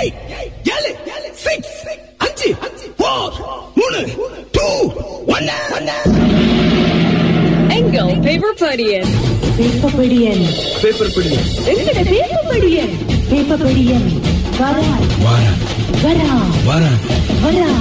ஏழு சிக்ஸ் அஞ்சு ஃபோர் மூணு டூ ஒன்னு எங்கள் பேப்பர் படியன் வேப்பப்படியன் பேப்பர் பிடி எங்கட வேப்பப்படியன் வேப்பப்படியன் வரா வாரா வரா வாரா வரா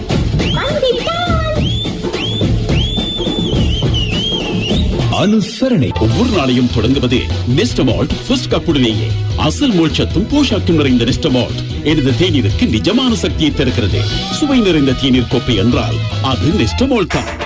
அனுசரணை ஒவ்வொரு நாளையும் தொடங்குவது நெஸ்டமால்ட் ஃபர்ஸ்ட் கப்புடனேயே அசல் மோட்சத்தும் போஷாக்கும் நிறைந்த நெஸ்டமால்ட் எனது தேநீருக்கு நிஜமான சக்தியை தருகிறது சுவை நிறைந்த தேநீர் கோப்பை என்றால் அது நெஸ்டமால்ட் தான்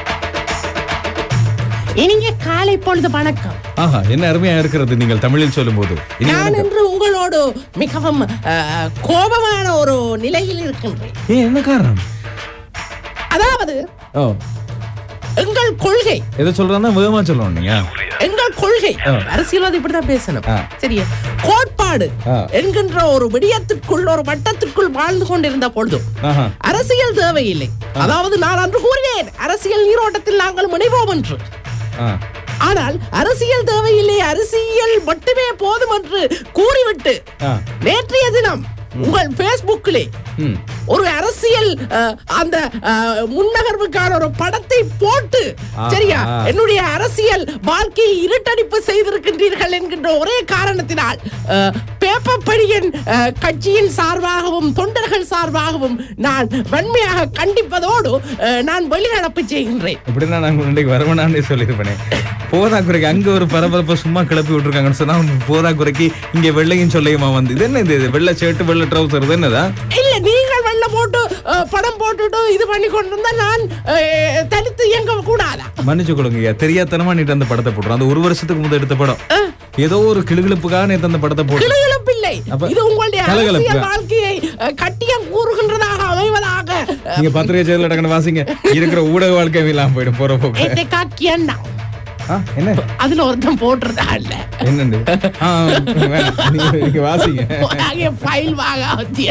இனிய காலை பொழுது வணக்கம் ஆஹா என்ன அருமையா இருக்கிறது நீங்கள் தமிழில் சொல்லும்போது இனி நான் வணக்கம். இன்று உங்களோடு மிகவும் அஹ், கோபமான ஒரு நிலையில் இருக்கின்றேன் ஏன் என்ன காரணம் அதாவது ஓ எங்கள் கொள்கை எதை சொல்றாருன்னா வேகமா சொல்லணும் நீங்க எங்கள் கொள்கை ஆ. அரசியல்வாதி இப்படிதான் பேசணும் ஆ. சரியா கோட்பாடு ஆ. என்கின்ற ஒரு விடயத்திற்குள் ஒரு வட்டத்திற்குள் வாழ்ந்து கொண்டிருந்த பொழுதும் ஆஹா அரசியல் தேவையில்லை அதாவது நான் அன்று கூறினேன் அரசியல் நீரோட்டத்தில் நாங்கள் முனைவோம் என்று ஆ ஆனால் அரசியல் தேவையில்லை அரசியல் மட்டுமே போதும் என்று கூறிவிட்டு ஆ. நேற்றைய தினம் உங்கள் பேஸ்புக்கிலே ம் ஒரு அரசியல் அஹ், அந்த அஹ், முன்னகர்வுக்கான ஒரு படத்தை போட்டு ஆ, சரியா ஆ. என்னுடைய அரசியல் வாழ்க்கையை இருட்டடிப்பு செய்திருக்கின்றீர்கள் என்கின்ற ஒரே காரணத்தினால் அஹ், பேப்பர் படியன் அஹ், கட்சியின் சார்பாகவும் தொண்டர்கள் சார்பாகவும் நான் வன்மையாக கண்டிப்பதோடு அஹ், நான் வெளிநடப்பு செய்கின்றேன் இப்படின்னா நான் இன்றைக்கு வரவேணான்னு சொல்லியிருப்பேனே போதாக்குறைக்கு அங்க ஒரு பரபரப்பை சும்மா கிளப்பி விட்டுருக்காங்கன்னு சொன்னா போதாக்குறைக்கு இங்க வெள்ளையும் சொல்லையுமா வந்து இது என்ன இது வெள்ளை ஷர்ட் வெள்ளை ட்ரௌசர் இது என்னதா இல்ல நீங்கள் வெள்ள போட்டு அஹ், படம் போட்டுட்டு இது பண்ணி கொண்டு இருந்தா நான் அஹ், தனித்து இயங்க கூடாதா மன்னிச்சு கொடுங்க தெரியாதனமா நீட்டு அந்த படத்தை போடுறோம் அந்த ஒரு வருஷத்துக்கு முதல் எடுத்த படம் ஏதோ ஒரு கிளுகிழப்புக்காக நேத்து அந்த படத்தை போட்டு கிளுகிழப்பில்லை அப்ப இது உங்களுடைய கலகலப்பு. அரசியல் வாழ்க்கையை அஹ், கட்டியம் கூறுகின்றதாக அமைவதாக அஹ், நீங்க பத்திரிகை செய்தியில் டக்குனு வாசிங்க இருக்கிற ஊடக வாழ்க்கை இல்லாம போயிடும் போற போக்கு என்னை காக்கியன்னா ஆ, என்ன அதுல ஒருத்தன் போட்டுறதா இல்ல என்னண்டு ஆ, வேணாம். நீங்க நீங்க வாசிங்க ஃபைல் வாங்க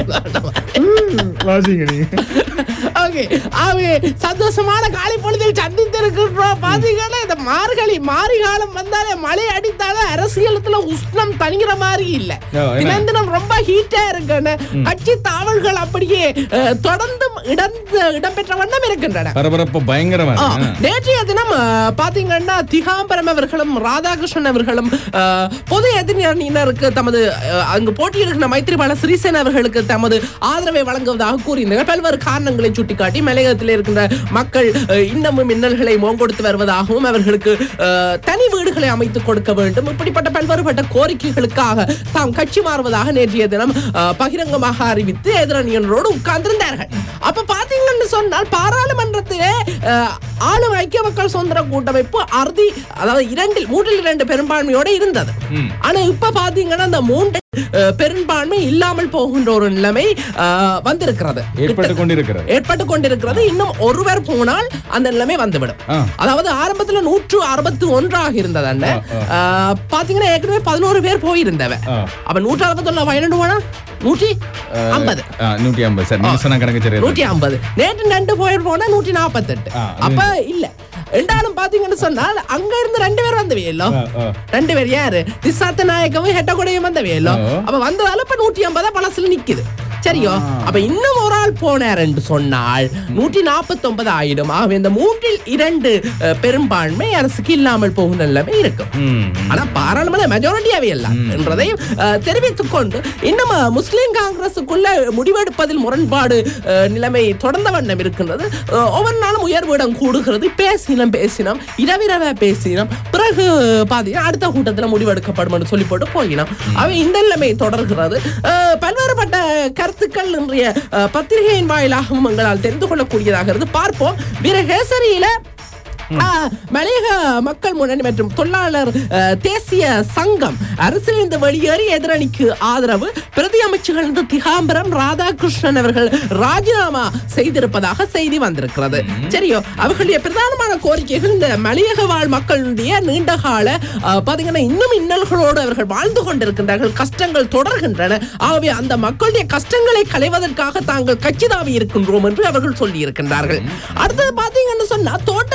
வாசிங்க நீங்க ஓகே ஆகவே சந்தோஷமான காலை பொழுதில் சந்தித்திருக்கின்றோம் பாத்தீங்கன்னா இந்த மார்கழி மாரி காலம் வந்தாலே மழை அடித்தாலே அரசியலத்துல உஷ்ணம் தணிகிற மாதிரி இல்ல ஓ, என்ன? தினம் தினம் ரொம்ப ஹீட்டா இருக்குன்னு கட்சி தாவல்கள் அப்படியே அஹ், தொடர்ந்தும் இடந்து இடம்பெற்ற வண்ணம் இருக்கின்றன பரபரப்பு பயங்கரமா ஆ, இருக்கு. ஆ. நேற்றைய தினம் அஹ், பாத்தீங்கன்னா திகாம்பரம் அவர்களும் ராதாகிருஷ்ணன் அவர்களும் அஹ், பொது எதிரியினருக்கு தமது அஹ், அங்கு போட்டியிடுகின்ற மைத்திரிபால சிறிசேன அவர்களுக்கு தமது ஆதரவை வழங்குவதாக கூறியிருந்தார்கள் பல்வேறு காரணங்களை சுட்டிக்காட்டி மலையகத்தில் இருக்கின்ற மக்கள் அஹ், இன்னமும் மின்னல்களை மோங்கொடுத்து வருவதாகவும் அவர்களுக்கு அஹ், தனி வீடுகளை அமைத்துக் கொடுக்க வேண்டும் இப்படிப்பட்ட பல்வேறுபட்ட கோரிக்கைகளுக்காக தாம் கட்சி மாறுவதாக நேற்றைய தினம் அஹ், பகிரங்கமாக அறிவித்து எதிரணியினரோடு உட்கார்ந்திருந்தார்கள் அப்ப பாத்தீங்கன்னு சொன்னால் பாராளுமன்றத்திலே அஹ், ஆளும் ஐக்கிய மக்கள் சுதந்திர கூட்டமைப்பு அறுதி அதாவது இரண்டில் மூன்றில் இரண்டு பெரும்பான்மையோட இருந்தது ஆனா இப்ப பாத்தீங்கன்னா அந்த மூன்று அஹ், பெரும்பான்மை இல்லாமல் போகின்ற ஒரு நிலைமை அஹ், வந்திருக்கிறது ஏற்பட்டு கொண்டிருக்கிறது ஏற்பட்டு கொண்டிருக்கிறது இன்னும் ஒருவர் போனால் அந்த நிலைமை வந்துவிடும் ஆ. அதாவது ஆரம்பத்துல நூற்று அறுபத்தி ஒன்றாக இருந்தது அண்ணே. ஆ, ஆ, பாத்தீங்கன்னா ஏற்கனவே பதினோரு பேர் போயிருந்தவ ஆ. அப்ப நூற்று அறுபத்தி ஒண்ணு பன்னெண்டு போனா நூற்றி ஐம்பது ஆ, நூற்றி ஐம்பது சார் நீங்க சொன்ன கணக்கு சரி நூற்றி ஐம்பது நேற்று ரெண்டு போயிட்டு போனா நூற்றி நாற்பத்தெட்டு ஆ, அது அப்ப இல்ல ரெண்டாலும் பாத்தீங்கன்னு சொன்னால் அங்க இருந்து ரெண்டு பேர் வந்தவையല്ലോ ஆ, ஆ. ரெண்டு பேர் யாரு திசாத்த நாயக்கவும் ஹெட்டகொடையும் வந்தவையല്ലോ ஆ. அப்ப வந்ததால இப்ப நூற்றி ஐம்பதா பழசுல நிக்குது சரியோ அப்ப இன்னும் ஒரு ஆள் போனார் என்று சொன்னால் நூற்றி நாற்பத்தி ஒன்பது ஆயிடும் ஆகவே இந்த மூன்றில் இரண்டு அஹ், பெரும்பான்மை அரசுக்கு இல்லாமல் போகும் நிலைமை இருக்கும் ம். ஆனா பாராளுமன்ற மெஜாரிட்டியாவே இல்ல என்றதை அஹ், தெரிவித்துக் கொண்டு இன்னும் அஹ், முஸ்லிம் காங்கிரசுக்குள்ள முடிவெடுப்பதில் முரண்பாடு அஹ், நிலைமை தொடர்ந்த வண்ணம் இருக்கின்றது அஹ், ஒவ்வொரு நாளும் உயர்விடம் கூடுகிறது பேசினம் பேசினோம் இரவிரவ பேசினோம் பிறகு பாத்தீங்கன்னா அடுத்த கூட்டத்துல முடிவெடுக்கப்படும் என்று சொல்லி போட்டு போயினோம் அவை இந்த நிலைமை தொடர்கிறது அஹ், பல்வேறுபட்ட கருத்துக்கள் இன்றைய அஹ், பத்திரிகையின் வாயிலாகவும் எங்களால் தெரிந்து கொள்ளக்கூடியதாக இருந்து பார்ப்போம் வீரகேசரியில ஆ, மலையக மக்கள் முன்னணி மற்றும் தொழிலாளர் அ, தேசிய சங்கம் அரசிலிருந்து வெளியேறி எதிரணிக்கு ஆதரவு பிரதி அமைச்சர்கள் இருந்து திகாம்பரம் ராதாகிருஷ்ணன் அவர்கள் ராஜினாமா செய்திருப்பதாக செய்தி வந்திருக்கிறது சரியோ அவர்களுடைய பிரதானமான கோரிக்கைகள் இந்த மலையக வாழ் மக்களுடைய நீண்டகால அ, பாத்தீங்கன்னா இன்னும் இன்னல்களோடு அவர்கள் வாழ்ந்து கொண்டிருக்கின்றார்கள் கஷ்டங்கள் தொடர்கின்றன ஆகவே அந்த மக்களுடைய கஷ்டங்களை களைவதற்காக தாங்கள் கட்சி தாவி இருக்கின்றோம் என்று அவர்கள் சொல்லி இருக்கின்றார்கள் அடுத்தது பாத்தீங்கன்னு சொன்னா தோட்ட தொழிலாளர்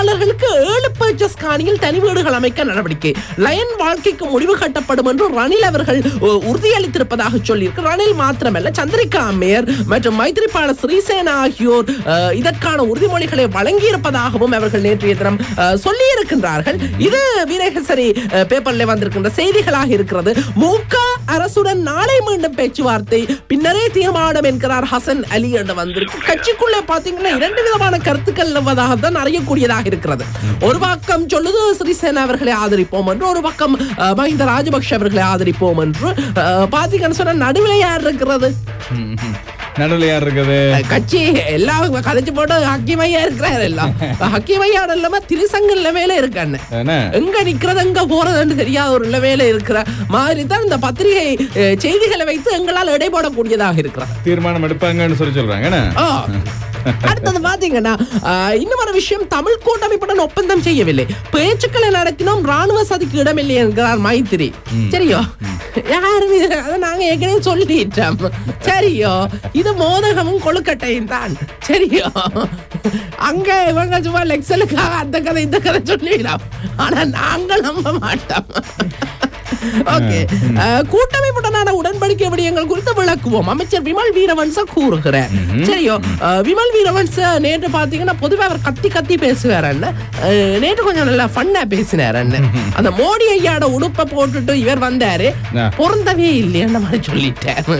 தொழிலாளர்களுக்கு ஏழு பர்ச்சஸ் காணியில் தனி வீடுகள் அமைக்க நடவடிக்கை லயன் வாழ்க்கைக்கு முடிவு கட்டப்படும் என்று ரணில் அவர்கள் உ- உறுதியளித்திருப்பதாக சொல்லியிருக்கு ரணில் மாத்திரமல்ல சந்திரிகா அம்மையர் மற்றும் மைத்ரிபால ஸ்ரீசேனா ஆகியோர் அஹ், இதற்கான உறுதிமொழிகளை வழங்கியிருப்பதாகவும் அவர்கள் நேற்றைய தினம் அஹ், சொல்லியிருக்கின்றார்கள் இது வீரகேசரி அஹ், பேப்பர்ல வந்திருக்கின்ற செய்திகளாக இருக்கிறது மூக அரசுடன் நாளை மீண்டும் பேச்சுவார்த்தை பின்னரே தீர்மானம் என்கிறார் ஹசன் அலி என்று வந்திருக்கு கட்சிக்குள்ளே பாத்தீங்கன்னா இரண்டு விதமான கருத்துக்கள் நிலவுவதாக தான் அறியக்கூடியதாக இருக்கிறது ஒரு பக்கம் சொல்லுது சிறிசேனா அவர்களை ஆதரிப்போம் என்று ஒரு பக்கம் அஹ், மஹிந்த ராஜபக்ஷ அவர்களை ஆதரிப்போம் என்று அஹ், பாத்தீங்கன்னு சொன்னா நடுவில் யார் இருக்கிறது நடுவில் யார் இருக்குது கட்சி எல்லாம் கதைச்சு போட்டு ஹக்கிமையா இருக்கிறார் எல்லாம் ஹக்கிமையாட இல்லாம திருசங்க நிலைமையில இருக்கான்னு என்ன எங்க நிக்கிறது எங்க போறதுன்னு தெரியாத ஒரு நிலைமையில இருக்கிற மாதிரி தான் இந்த பத்திரிகை அஹ், செய்திகளை வைத்து எங்களால் எடை போடக்கூடியதாக இருக்கிறது தீர்மானம் எடுப்பாங்கன்னு சொல்லி சொல்றாங்க என்ன ஆ. அடுத்தது பாத்தீங்கன்னா ஆஹ், இன்னும் ஒரு விஷயம் தமிழ் கூட்டமைப்புடன் ஒப்பந்தம் செய்யவில்லை பேச்சுக்களை நடத்தினோம் ராணுவ சதிக்கு இடமில்லை என்கிறார் மைத்திரி சரியோ யாரும் இது- அதை நாங்க ஏற்கனவே சொல்லிட்டோம் சரியோ இது மோதகமும் கொழுக்கட்டையும் தான் சரியோ அங்க இவங்க சும்மா லெக்சலுக்காக அந்த கதை இந்த கதை சொல்லிடலாம் ஆனா நாங்கள் நம்ப மாட்டோம் ஓகே கூட்டமைப்புடனான உடன்படிக்கை விடயங்கள் குறித்து விளக்குவோம் அமைச்சர் விமல் வீரவன்ச கூறுகிறார் சரியோ அஹ், விமல் வீரவன்ச நேற்று பாத்தீங்கன்னா பொதுவா அவர் கத்தி கத்தி பேசுவார் அண்ணன் அஹ், நேற்று கொஞ்சம் நல்லா ஃபன்னா பேசினார் அண்ணன் அந்த மோடி ஐயாட உடுப்பை போட்டுட்டு இவர் வந்தாரு ஆ. பொருந்தவே இல்லையன்ற மாதிரி சொல்லிட்டார்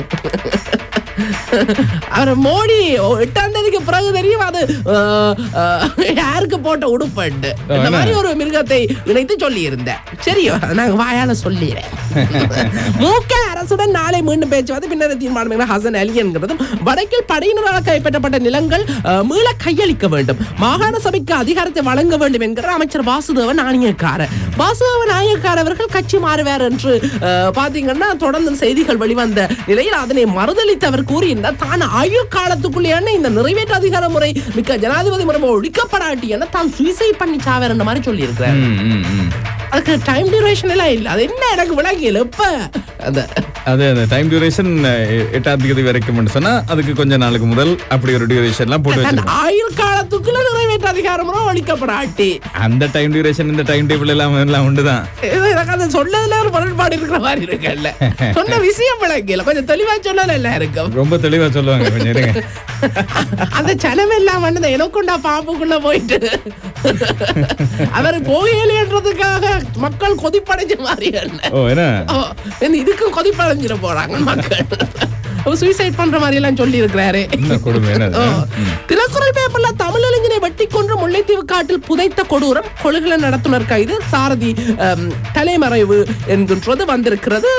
அவர் மோடி ஓ- எட்டாம் தேதிக்கு பிறகு தெரியும் அது அஹ், அஹ், யாருக்கு போட்ட உடுப்பட்டு இந்த மாதிரி ஒரு மிருகத்தை இணைத்து சொல்லி இருந்தேன் சரியோ நாங்க வாயால சொல்லிடுறேன் மூக்க அரசுடன் நாளை மீண்டும் பேச்சுவார்த்தை பின்னர் தீர்மானம் என்கிற ஹசன் அலி என்கிறதும் வடக்கில் படையினரால் கைப்பற்றப்பட்ட நிலங்கள் அஹ், மீள கையளிக்க வேண்டும் மாகாண சபைக்கு அதிகாரத்தை வழங்க வேண்டும் என்கிற அமைச்சர் வாசுதேவன் நாணயக்காரர் வாசுதேவன் நாணயக்காரர் அவர்கள் கட்சி மாறுவார் என்று அஹ், பாத்தீங்கன்னா தொடர்ந்து செய்திகள் வெளிவந்த நிலையில் அதனை மறுதளித்து அவர் கூறியிருந்தார் தான் ஆயுள் காலத்துக்குள்ளேயான இந்த நிறைவேற்று அதிகார முறை மிக்க ஜனாதிபதி முறை ஒழிக்கப்படாட்டி என தான் சுயசைட் பண்ணி சாவார் என்ற மாதிரி சொல்லியிருக்கிறார் ம், ம், ம். அதுக்கு டைம் டியூரேஷன் எல்லாம் இல்ல அது என்ன எனக்கு விளங்கல இப்ப அந்த அது அந்த டைம் டியூரேஷன் எட்டாம் தேதி வரைக்கும் சொன்னா அதுக்கு கொஞ்ச நாளுக்கு முதல் அப்படி ஒரு டியூரேஷன் எல்லாம் போட்டு அந்த வச்சிருக்கோம் ஆயுள் காலத்துக்குள்ள நிறைவேற்று அதிகாரமும் ஒழிக்கப்படாட்டி அந்த டைம் டியூரேஷன் இந்த டைம் டேபிள் எல்லாம் எல்லாம் உண்டுதான் இது எனக்கு அது சொன்னதுல ஒரு முரண்பாடு இருக்கிற மாதிரி இருக்குல்ல சொன்ன விஷயம் விளங்கல கொஞ்சம் தெளிவா சொல்லல எல்லாம் இருக்கும் ரொம்ப தெளிவா சொல்லுவாங்க கொஞ்சம் இருங்க அந்த சனம் எல்லாம் வந்து எனக்குண்டா பாம்புக்குள்ள போயிட்டு அவர் போகலைன்றதுக்காக மக்கள் கொதிப்படைஞ்ச மாதிரி என்ன ஓ என்ன ஓ, இந்த இதுக்கும் கொதிப்படைஞ்சிட போறாங்க மக்கள் சூசைட் பண்ற மாதிரி எல்லாம் சொல்லி இருக்கிறாரு என்ன கொடுமை என்ன ஓ. அது? ம். திலக்குறள் பேப்பர்ல தமிழறிஞனை வெட்டி கொன்று முல்லைத்தீவு காட்டில் புதைத்த கொடூரம் கொள்கல நடத்துனர் கைது சாரதி அம், தலைமறைவு என்கின்றது வந்திருக்கிறது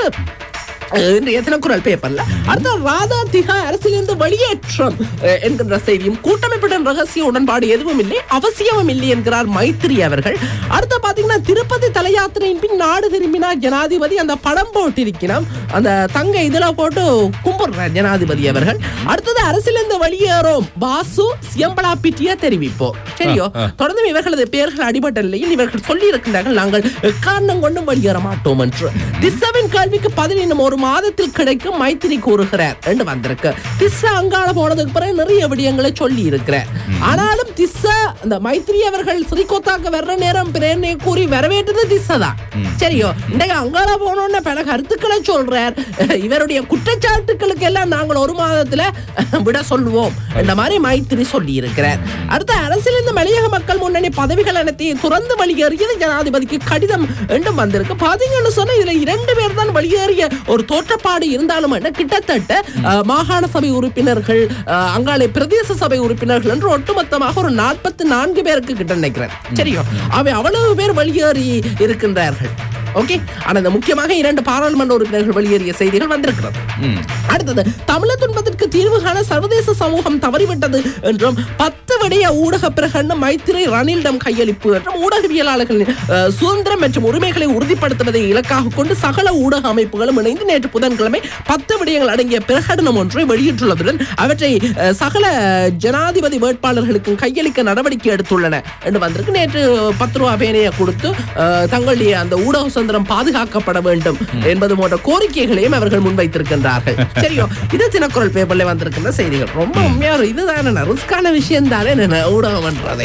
அஹ், இன்றைய தினக்குறள் பேப்பர்ல அடுத்த ராதா திகா அரசிலிருந்து வெளியேற்றம் அஹ், என்கின்ற செய்தியும் கூட்டமைப்புடன் ரகசிய உடன்பாடு எதுவும் இல்லை அவசியமும் இல்லை என்கிறார் மைத்திரி அவர்கள் அடுத்த பாத்தீங்கன்னா திருப்பதி தல யாத்திரையின் பின் நாடு திரும்பினார் ஜனாதிபதி அந்த படம் போட்டிருக்கிறான் அந்த தங்க இதுல போட்டு கும்பிடுறார் ஜனாதிபதி அவர்கள் அடுத்தது அரசிலிருந்து வெளியேறோம் பாசு சியம்பலா பிட்டியா தெரிவிப்போம் சரியோ ஆ, ஆ. தொடர்ந்து இவர்களது பெயர்கள் அடிபட்ட நிலையில் இவர்கள் சொல்லி இருக்கின்றார்கள் நாங்கள் எக்காரணம் கொண்டும் வெளியேற மாட்டோம் என்று திஸ்ஸாவின் கேள்விக்கு பதில் இன்னும் ஒரு மாதத்தில் கிடைக்கும் மைத்திரி கூறுகிறார் என்று வந்திருக்கு திஸ்ஸா அங்காள போனதுக்கு பிறகு நிறைய விடயங்களை சொல்லி இருக்கிறார் ஆனாலும் திஸ்ஸா இந்த மைத்திரி அவர்கள் ஸ்ரீகோத்தாக்கு வர்ற நேரம் பிரேரணை கூறி வரவேற்றது திஸ்ஸா தான் சரியோ இன்றைக்கு அங்காள போனோன்னு பல கருத்துக்களை சொல்றார் இவருடைய குற்றச்சாட்டுகளுக்கு எல்லாம் நாங்கள் ஒரு மாதத்துல விட சொல்லுவோம் இந்த மாதிரி மைத்திரி சொல்லி இருக்கிறார் அடுத்த அரசியல் இந்த மலையக மக்கள் முன்னணி பதவிகள் அனைத்தையும் துறந்து வெளியேறியது ஜனாதிபதிக்கு கடிதம் என்றும் வந்திருக்கு பாத்தீங்கன்னு சொன்னா இதுல இரண்டு பேர் தான் வெளியேறிய ஒரு தோற்றப்பாடு இருந்தாலும் என்ன கிட்டத்தட்ட அஹ், மாகாண சபை உறுப்பினர்கள் அஹ், அங்காளை பிரதேச சபை உறுப்பினர்கள் என்று ஒட்டுமொத்தமாக ஒரு நாற்பத்தி நான்கு பேருக்கு கிட்ட நினைக்கிறேன் சரியோ அவை அவ்வளவு பேர் வெளியேறி இருக்கின்றார்கள் ஓகே ஆனா இந்த முக்கியமாக இரண்டு பாராளுமன்ற உறுப்பினர்கள் வெளியேறிய செய்திகள் வந்திருக்கிறது ம். அடுத்தது தமிழர் துன்பத்திற்கு தீர்வு காண சர்வதேச சமூகம் தவறிவிட்டது என்றும் பத்து விடைய ஊடக பிரகடனம் மைத்திரி ரணிலிடம் கையளிப்பு என்றும் ஊடகவியலாளர்களின் அஹ், சுதந்திரம் மற்றும் உரிமைகளை உறுதிப்படுத்துவதை இலக்காக கொண்டு சகல ஊடக அமைப்புகளும் இணைந்து நேற்று புதன்கிழமை பத்து விடயங்கள் அடங்கிய பிரகடனம் ஒன்றை வெளியிட்டுள்ளதுடன் அவற்றை அஹ், சகல ஜனாதிபதி வேட்பாளர்களுக்கும் கையளிக்க நடவடிக்கை எடுத்துள்ளன என்று வந்திருக்கு நேற்று பத்து ரூபா பேனையை கொடுத்து அஹ், தங்களுடைய அந்த ஊடக சுதந்திரம் பாதுகாக்கப்பட வேண்டும் என்பது போன்ற கோரிக்கைகளையும் அவர்கள் முன்வைத்திருக்கின்றார்கள் சரியோ இது தினக்குரல் பேப்பர்ல ஊடகங்கள்ல வந்திருக்கின்ற செய்திகள் ரொம்ப உண்மையா ஒரு இதுதானே ரிஸ்கான விஷயம் தானே என்ன ஊடகம் பண்றதே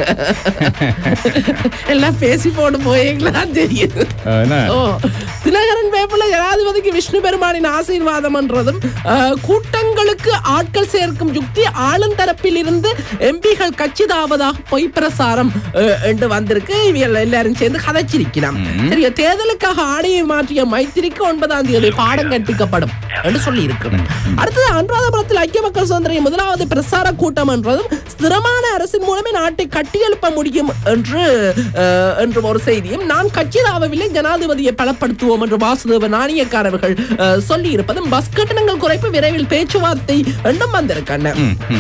எல்லாம் பேசி போட்டு போயீங்களா தெரியுது அஹ், என்ன ஓ தினகரன் பேப்பர்ல ஜனாதிபதிக்கு விஷ்ணு பெருமானின் ஆசீர்வாதம் என்றதும் அஹ், கூட்டங்களுக்கு ஆட்கள் சேர்க்கும் யுக்தி ஆளும் தரப்பில் இருந்து எம்பிகள் கட்சிதாவதாக பொய் பிரசாரம் அஹ், என்று வந்திருக்கு இவங்க எல்லாரும் சேர்ந்து கதைச்சிருக்கிறான் சரியா தேர்தலுக்காக ஆடையை மாற்றிய மைத்திரிக்கு ஒன்பதாம் தேதி பாடம் கற்பிக்கப்படும் என்று சொல்லி இருக்கிறேன் அடுத்தது அனுராதபுரத்தில் ஐக்கிய மக்கள் சுதந்திர முதலாவது பிரசார கூட்டம் என்றதும் ஸ்திரமான அரசின் மூலமே நாட்டை கட்டியெழுப்ப முடியும் என்று அஹ், என்று ஒரு செய்தியும் நான் கட்சி தாவவில்லை ஜனாதிபதியை பலப்படுத்துவோம் என்று வாசுதேவ நாணயக்காரர்கள் அஹ், சொல்லி இருப்பதும் பஸ் கட்டணங்கள் குறைப்பு விரைவில் பேச்சுவார்த்தை என்றும் வந்திருக்காங்க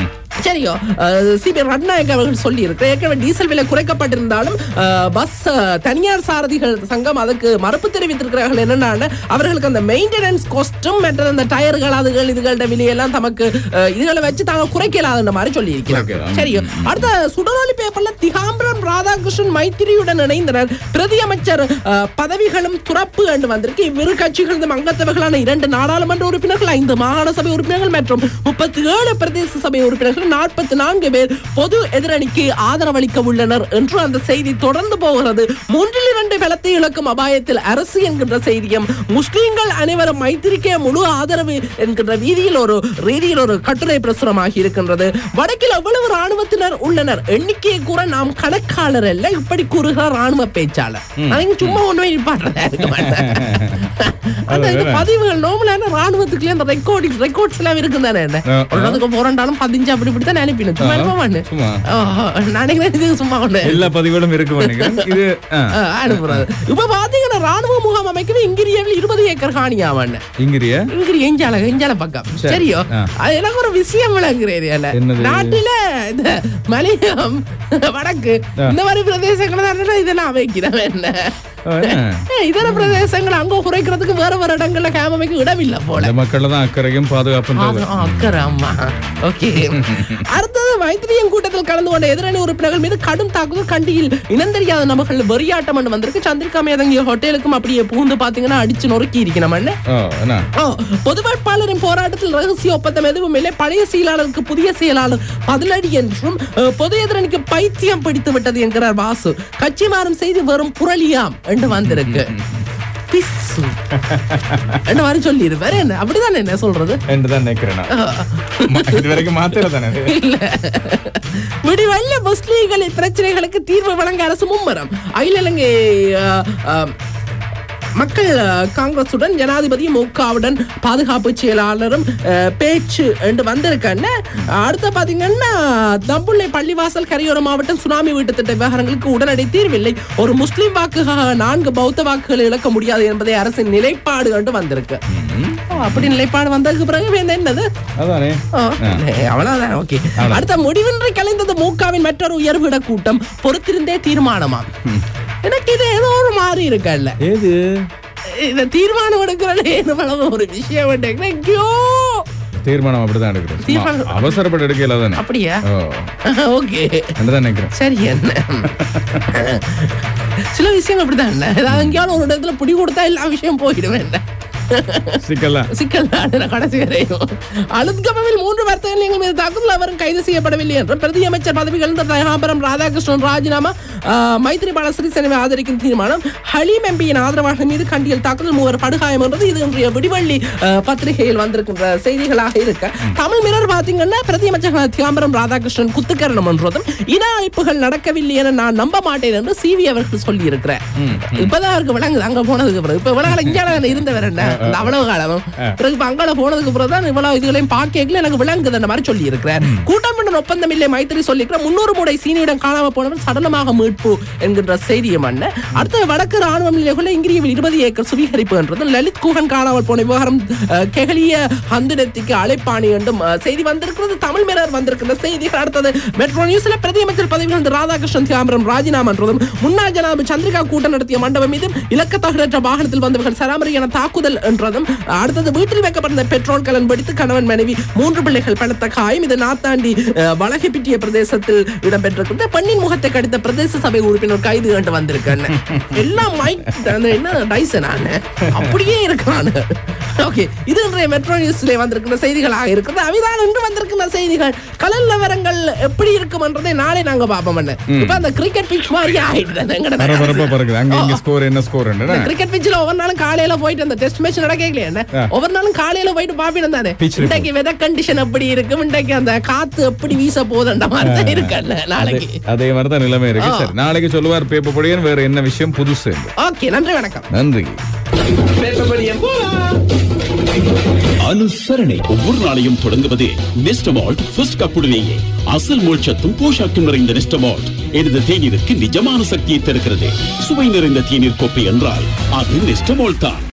சரியோ சிபி ரட்நாயக் அவர்கள் சொல்லி இருக்கு ஏற்கனவே டீசல் விலை குறைக்கப்பட்டிருந்தாலும் அஹ், பஸ் அஹ், தனியார் சாரதிகள் சங்கம் அதுக்கு மறுப்பு தெரிவித்திருக்கிறார்கள் என்னன்னா அவர்களுக்கு அந்த மெயின்டெனன்ஸ் காஸ்டும் மற்ற அந்த டயர்கள் அதுகள் இதுகளோட விலையெல்லாம் தமக்கு அஹ், இதுகளை வச்சு தாங்க குறைக்கலாதுன்ற மாதிரி சொல்லி இருக்கிறாங்க குறைக்கலாம். சரியோ அடுத்த சுடரொலி பேப்பர்ல திகாம்பரம் ராதாகிருஷ்ணன் மைத்திரியுடன் இணைந்தனர் பிரதி அமைச்சர் அஹ், பதவிகளும் துறப்பு என்று வந்திருக்கு இவ்விரு கட்சிகளது அங்கத்தவர்களான இரண்டு நாடாளுமன்ற உறுப்பினர்கள் ஐந்து மாகாண சபை உறுப்பினர்கள் மற்றும் முப்பத்தி ஏழு பிரதேச சபை உறுப்பினர்கள் நாற்பத்தி நான்கு பேர் பொது எதிரணிக்கு ஆதரவளிக்க உள்ளனர் என்று அந்த செய்தி தொடர்ந்து போகிறது மூன்றில் இரண்டு பலத்தை இழக்கும் அபாயத்தில் அரசு என்கின்ற செய்தியும் முஸ்லிம்கள் அனைவரும் மைத்திரிக்கே முழு ஆதரவு என்கின்ற வீதியில் ஒரு ரீதியில் ஒரு கட்டுரை பிரசுரமாகி இருக்கின்றது வடக்கில் எவ்வளவு ராணுவத்தினர் உள்ளனர் எண்ணிக்கையை கூற நாம் கணக்காளர் அல்ல இப்படி கூறுகிறார் ராணுவ பேச்சாளர் அவங்க சும்மா ஒண்ணுமே நிப்பாட்டுறதா இருக்க மாட்டாங்க அந்த இது பதிவுகள் நோமலான ராணுவத்துக்குள்ளே அந்த ரெக்கார்டிங் ரெக்கார்ட்ஸ் எல்லாம் இருக்கும் தானே என்ன ஆ, ஆ. உடனதுக்கு போறாண்டாலும் பதிஞ்சு அப்படி இப்படி தான் அனுப்பினேன் சும்மா ஆ, இருப்ப மாட்டேன் சும்மா. நினைக்கிறேன் இது சும்மா ஒண்ணு எல்லா பதிவுகளும் இருக்கு நினைக்கிறேன் இது ஆ, ஆ, அனுப்புறது இப்ப பாத்தீங்கன்னா ராணுவ முகாம் அமைக்கவே இங்கிரியாவில் இருபது ஏக்கர் காணியாவன் இங்கிரிய இங்கிரி எஞ்சால எஞ்சால பக்கம் சரி. சரியோ ஆ. அது எனக்கு ஒரு விஷயம் விளங்குறேன் என்னது? நாட்டுல இந்த மலையம் வடக்கு ஆ. இந்த மாதிரி பிரதேசங்கள் தான் இதெல்லாம் அமைக்கிறவன் என்ன ஆ, என்ன? ஏய், இதர பிரதேசங்கள் அங்க குறைக்கிறதுக்கு வேற வேற இடங்கள்ல கேமமைக்கு இடமில்லை போல இந்த மக்கள் தான் அக்கறையும் பாதுகாப்புன்றது ஆ, அக்கறை, ஆமா. ஓகே. அடுத்தது மைத்திரியின் கூட்டத்தில் கலந்து கொண்ட எதிரணி உறுப்பினர்கள் மீது கடும் தாக்குதல் கண்டியில் இனந்தெரியாத நபர்கள் வெறியாட்டம் என்று வந்திருக்கு சந்திரிகா மேதங்கிய ஹோட்டலுக்கும் அப்படியே பூந்து பாத்தீங்கன்னா அடிச்சு நொறுக்கி இருக்கணும் ஓ என்ன ஓ, பொது வேட்பாளரின் போராட்டத்தில் ரகசிய ஒப்பந்தம் எதுவும் இல்லை பழைய செயலாளருக்கு புதிய செயலாளர் பதிலடி என்றும் அஹ், பொது எதிரணிக்கு பைத்தியம் பிடித்து விட்டது என்கிறார் வாசு கட்சி மாறும் செய்தி வெறும் புரளியாம் என்று வந்திருக்கு பிசு என்று மாதிரி சொல்லி இருப்பாரு என்ன அப்படிதானே என்ன சொல்றது என்று தான் நினைக்கிறேன் நான். ம- இது வரைக்கும் மாத்திர தானே இது? இல்ல விடிவல்ல முஸ்லீம்களின் பிரச்சனைகளுக்கு தீர்வு வழங்க அரசு மும்முரம் அகில இலங்கை அஹ், அஹ், மக்கள் அஹ், காங்கிரசுடன் ஜனாதிபதி முகாவுடன் பாதுகாப்பு செயலாளரும் அஹ், பேச்சு என்று வந்திருக்கேன்னு அடுத்த பாத்தீங்கன்னா தம்புள்ளை பள்ளிவாசல் கரையோர மாவட்டம் சுனாமி வீட்டு திட்ட விவகாரங்களுக்கு உடனடி தீர்வில்லை ஒரு முஸ்லிம் வாக்குக்காக நான்கு பௌத்த வாக்குகளை இழக்க முடியாது என்பதை அரசின் நிலைப்பாடு என்று வந்திருக்கு ஓ, அப்படி நிலைப்பாடு வந்ததுக்கு பிறகு வேணும் என்னது அதானே ஆ, அவ்வளவுதான் ஓகே அடுத்த முடிவின்றி கலைந்தது மூக்காவின் மற்றொரு உயர்விட கூட்டம் பொறுத்திருந்தே தீர்மானமா எனக்கு இது ஏதோ ஒரு மாறி இருக்கல்ல ஏது இந்த தீர்மானம் எடுக்கிறது என்ன ஒரு விஷயம் எடுக்கிறேன். ஐயோ தீர்மானம் அப்படிதான் எடுக்கிறேன் சும்மா தீர்மானம். அவசரப்பட்டு எடுக்கல தானே அப்படியா ஓ ஓகே என்றுதான் நினைக்கிறேன் சரி என்ன சில விஷயம் அப்படிதான் இல்ல ஏதாவது எங்கேயாவது ஒரு இடத்துல பிடி கொடுத்தா எல்லா விஷயம் போயிடுவேன் என்ன சிக்கலாம் சிக்கல் நாடுற கடைசி வரையும் அழுத்கமவில் மூன்று வர்த்தக நிலையங்கள் மீது தாக்குதல் அவரும் கைது செய்யப்படவில்லை என்றும் பிரதி அமைச்சர் பதவிகள் தயாபரம் ராதாகிருஷ்ணன் ராஜினாமா ஆஹ், மைத்ரிபால சிறிசேனவை ஆதரிக்கும் தீர்மானம் ஹலீம் எம்பியின் ஆதரவாளர்கள் மீது கண்டியில் தாக்குதல் மூவர் படுகாயம் என்றது இது இன்றைய விடிவள்ளி ஆஹ், பத்திரிகையில் வந்திருக்கின்ற செய்திகளாக இருக்க தமிழ் மிரர் பாத்தீங்கன்னா பிரதி அமைச்சர் தியாம்பரம் ராதாகிருஷ்ணன் குத்துக்கரணம் என்றதும் இன அழிப்புகள் நடக்கவில்லை என நான் நம்ப மாட்டேன் என்று சிவி அவர்கள் சொல்லி இருக்கிறார் இப்பதான் அவருக்கு விளங்குது அங்க போனதுக்கு பிறகு இப்ப இவ்வளவு காலம் இந்தியாவில் இருந்தவர் என்ன இந்த அவ்வளவு காலம் பிறகு இப்ப அங்கால போனதுக்கு பிறகு தான் இவ்வளவு இதுகளையும் பார்க்கல எனக்கு விளங்குது அந்த மாதிரி சொல்லி இருக்கிறார் கூட்டம் பண்ண ஒப்பந்தம் இல்லை மைத்திரி சொல்லியிருக்கிற முன்னூறு மூடை சீனியிடம் காணாம போனவன் சடலமாக மீட்பு என்கின்ற செய்தியும் அண்ண அடுத்து வடக்கு ராணுவ நிலையக்குள்ள இங்கிரியில் இருபது ஏக்கர் சுவீகரிப்பு என்றது லலித் குகன் காணாமல் போன விவகாரம் அஹ், கெகலிய ஹந்துனத்திக்கு அழைப்பாணி என்றும் அஹ், செய்தி வந்திருக்கிறது தமிழ் மிரர் வந்திருக்கிற செய்திகள் அடுத்தது மெட்ரோ நியூஸ்ல பிரதி அமைச்சர் பதவி வந்து ராதாகிருஷ்ணன் தியாம்பரம் ராஜினாமா என்றதும் முன்னாள் ஜனாதிபதி சந்திரிகா கூட்டம் நடத்திய மண்டபம் மீதும் இலக்கத்தகரற்ற வாகனத்தில் வந்தவர்கள் சராமரி என தாக்குதல் என்றதும் அடுத்தது வீட்டில் வைக்கப்பட்ட பெட்ரோல் கலன் வெடித்து கணவன் மனைவி மூன்று பிள்ளைகள் பலத்த காயம் இது நாத்தாண்டி அஹ், வலகைப்பிட்டிய பிரதேசத்தில் இடம்பெற்றிருக்கின்ற பெண்ணின் முகத்தை கடித்த பிரதேச சபை உறுப்பினர் கைது கண்டு வந்திருக்கேன் எல்லாம் மைக் அந்த என்ன டைசனான அப்படியே இருக்கான் ஓகே இது இன்றைய மெட்ரோ நியூஸ்ல வந்திருக்கிற செய்திகளாக இருக்கிறது அவைதான் இன்று வந்திருக்கிற செய்திகள் கலல் நிலவரங்கள் எப்படி இருக்கும் என்றதை நாளை நாங்க பாப்போம் என்ன இப்ப அந்த கிரிக்கெட் பிச் மாதிரி ஆயிடுது எங்கட பரபரப்பா பறக்குது அங்க இங்க ஓ. ஸ்கோர் என்ன ஸ்கோர் என்ன கிரிக்கெட் பிச்சில் ஒவ்வொரு நாளும் காலையில போயிட்டு அந்த டெஸ்ட் மேட்ச் நடக்கல என்ன ஆ. ஒவ்வொரு நாளும் காலையில போயிட்டு பாப்பிடும் தானே Pitch report. இன்றைக்கு வெதர் கண்டிஷன் எப்படி இருக்கும் இன்றைக்கு அந்த காத்து எப்படி வீச போகுதுன்ற மாதிரி தான் இருக்குல்ல நாளைக்கு அதே மாதிரி தான் நிலைமை இருக்கு ஆ. சரி நாளைக்கு சொல்லுவார் பேப்பர் படியன் வேற என்ன விஷயம் புதுசு என்று. ஓகே நன்றி வணக்கம் நன்றி பேப்பபடியன் போலாம் அனுசரணை ஒவ்வொரு நாளையும் தொடங்குவது நெஸ்டமால்ட் ஃபர்ஸ்ட் கப்புடனேயே அசல் மோட்சத்தும் போஷாக்கும் நிறைந்த நெஸ்டமால்ட் எனது தேநீருக்கு நிஜமான சக்தியை தருகிறது சுவை நிறைந்த தேநீர் கோப்பை என்றால் அது நெஸ்டமால்ட் தான்